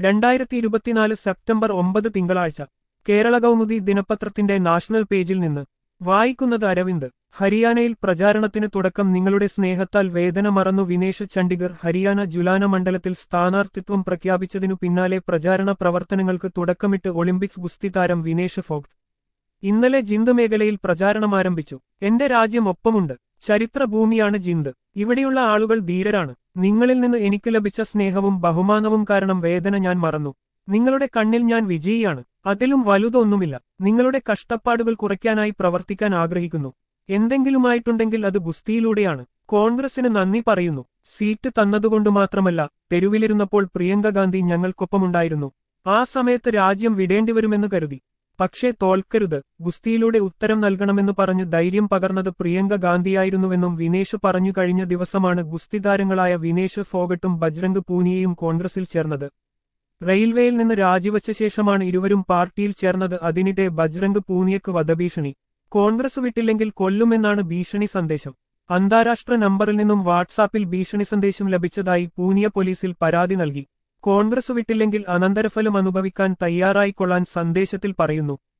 രണ്ടായിരത്തി ഇരുപത്തിനാല് സെപ്റ്റംബർ ഒമ്പത് തിങ്കളാഴ്ച കേരള കൗമുദി ദിനപത്രത്തിന്റെ നാഷണൽ പേജിൽ നിന്ന് വായിക്കുന്നത് അരവിന്ദ് ഹരിയാനയിൽ പ്രചാരണത്തിന് തുടക്കം നിങ്ങളുടെ സ്നേഹത്താൽ വേദന മറന്നു വിനേഷ് ചണ്ഡിഗർ ഹരിയാന ജുലാന മണ്ഡലത്തിൽ സ്ഥാനാർത്ഥിത്വം പ്രഖ്യാപിച്ചതിനു പിന്നാലെ പ്രചാരണ പ്രവർത്തനങ്ങൾക്ക് തുടക്കമിട്ട് ഒളിമ്പിക്സ് ഗുസ്തി താരം വിനേഷ് ഫോഗ്ട്ട് ഇന്നലെ ജിന്ദ് മേഖലയിൽ പ്രചാരണം ആരംഭിച്ചു എന്റെ രാജ്യം ഒപ്പമുണ്ട് ചരിത്രഭൂമിയാണ് ജിന്ദ് ഇവിടെയുള്ള ആളുകൾ ധീരരാണ് നിങ്ങളിൽ നിന്ന് എനിക്ക് ലഭിച്ച സ്നേഹവും ബഹുമാനവും കാരണം വേദന ഞാൻ മറന്നു നിങ്ങളുടെ കണ്ണിൽ ഞാൻ വിജയിയാണ് അതിലും വലുതൊന്നുമില്ല നിങ്ങളുടെ കഷ്ടപ്പാടുകൾ കുറയ്ക്കാനായി പ്രവർത്തിക്കാൻ ആഗ്രഹിക്കുന്നു എന്തെങ്കിലുമായിട്ടുണ്ടെങ്കിൽ അത് ഗുസ്തിയിലൂടെയാണ് കോൺഗ്രസിന് നന്ദി പറയുന്നു സീറ്റ് തന്നതുകൊണ്ട് മാത്രമല്ല തെരുവിലിരുന്നപ്പോൾ പ്രിയങ്ക ഗാന്ധി ഞങ്ങൾക്കൊപ്പമുണ്ടായിരുന്നു ആ സമയത്ത് രാജ്യം വിടേണ്ടിവരുമെന്ന് കരുതി പക്ഷേ തോൽക്കരുത് ഗുസ്തിയിലൂടെ ഉത്തരം നൽകണമെന്ന് പറഞ്ഞ് ധൈര്യം പകർന്നത് പ്രിയങ്ക ഗാന്ധിയായിരുന്നുവെന്നും വിനേഷ് പറഞ്ഞു കഴിഞ്ഞ ദിവസമാണ് ഗുസ്തി താരങ്ങളായ വിനേഷ് ഫോഗട്ടും ബജ്രംഗ് പൂനിയയും കോൺഗ്രസിൽ ചേർന്നത് റെയിൽവേയിൽ നിന്ന് രാജിവച്ച ശേഷമാണ് ഇരുവരും പാർട്ടിയിൽ ചേർന്നത് അതിനിടെ ബജ്രംഗ് പൂനിയക്ക് വധഭീഷണി കോൺഗ്രസ് വിട്ടില്ലെങ്കിൽ കൊല്ലുമെന്നാണ് ഭീഷണി സന്ദേശം അന്താരാഷ്ട്ര നമ്പറിൽ നിന്നും വാട്സാപ്പിൽ ഭീഷണി സന്ദേശം ലഭിച്ചതായി പൂനിയ പോലീസിൽ പരാതി നൽകി കോൺഗ്രസ് വിട്ടില്ലെങ്കിൽ അനന്തരഫലം അനുഭവിക്കാൻ തയ്യാറായിക്കൊള്ളാൻ സന്ദേശത്തിൽ പറയുന്നു